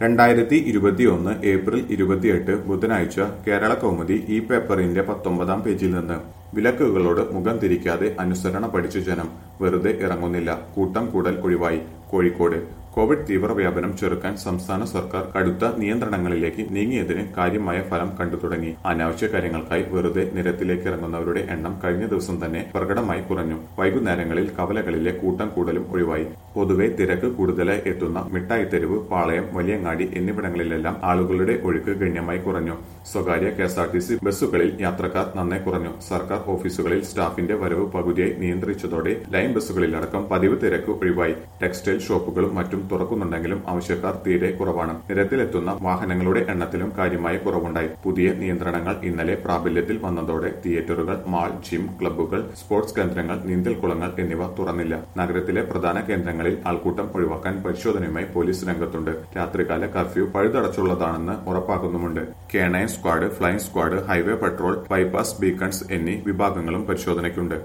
രണ്ടായിരത്തി ഇരുപത്തിയൊന്ന് ഏപ്രിൽ ഇരുപത്തിയെട്ട് ബുധനാഴ്ച കേരള കൗമുദി ഈ പേപ്പറിന്റെ പത്തൊമ്പതാം പേജിൽ നിന്ന് വിലക്കുകളോട് മുഖം തിരിക്കാതെ അനുസരണ പഠിച്ച ജനം വെറുതെ ഇറങ്ങുന്നില്ല കൂട്ടം കൂടൽ ഒഴിവായി കോഴിക്കോട് കോവിഡ് തീവ്രവ്യാപനം ചെറുക്കാൻ സംസ്ഥാന സർക്കാർ കടുത്ത നിയന്ത്രണങ്ങളിലേക്ക് നീങ്ങിയതിന് കാര്യമായ ഫലം കണ്ടു തുടങ്ങി അനാവശ്യ കാര്യങ്ങൾക്കായി വെറുതെ നിരത്തിലേക്ക് ഇറങ്ങുന്നവരുടെ എണ്ണം കഴിഞ്ഞ ദിവസം തന്നെ പ്രകടമായി കുറഞ്ഞു വൈകുന്നേരങ്ങളിൽ കവലകളിലെ കൂട്ടം കൂടലും ഒഴിവായി പൊതുവെ തിരക്ക് കൂടുതലായി എത്തുന്ന മിഠായി തെരുവ് പാളയം വലിയങ്ങാടി എന്നിവിടങ്ങളിലെല്ലാം ആളുകളുടെ ഒഴുക്ക് ഗണ്യമായി കുറഞ്ഞു സ്വകാര്യ K S R T C ബസ്സുകളിൽ യാത്രക്കാർ നന്നേ കുറഞ്ഞു സർക്കാർ ഓഫീസുകളിൽ സ്റ്റാഫിന്റെ വരവ് പകുതിയായി നിയന്ത്രിച്ചതോടെ ലൈൻ ബസ്സുകളിലടക്കം പതിവ് തിരക്ക് ഒഴിവായി ടെക്സ്റ്റൈൽ ഷോപ്പുകളും മറ്റും തുറക്കുന്നുണ്ടെങ്കിലും ആവശ്യക്കാർ തീരെ കുറവാണ് നിരത്തിലെത്തുന്ന വാഹനങ്ങളുടെ എണ്ണത്തിലും കാര്യമായ കുറവുണ്ടായി പുതിയ നിയന്ത്രണങ്ങൾ ഇന്നലെ പ്രാബല്യത്തിൽ വന്നതോടെ തിയേറ്ററുകൾ മാൾ ജിം ക്ലബ്ബുകൾ സ്പോർട്സ് കേന്ദ്രങ്ങൾ നീന്തൽക്കുളങ്ങൾ എന്നിവ തുറന്നില്ല നഗരത്തിലെ പ്രധാന കേന്ദ്രങ്ങളിൽ ആൾക്കൂട്ടം ഒഴിവാക്കാൻ പരിശോധനയുമായി പോലീസ് രംഗത്തുണ്ട് രാത്രികാല കർഫ്യൂ പഴുതടച്ചുള്ളതാണെന്ന് ഉറപ്പാക്കുന്നുമുണ്ട് K nine squad flying squad highway patrol bypass beacons എന്നീ വിഭാഗങ്ങളും പരിശോധനയ്ക്കുണ്ട്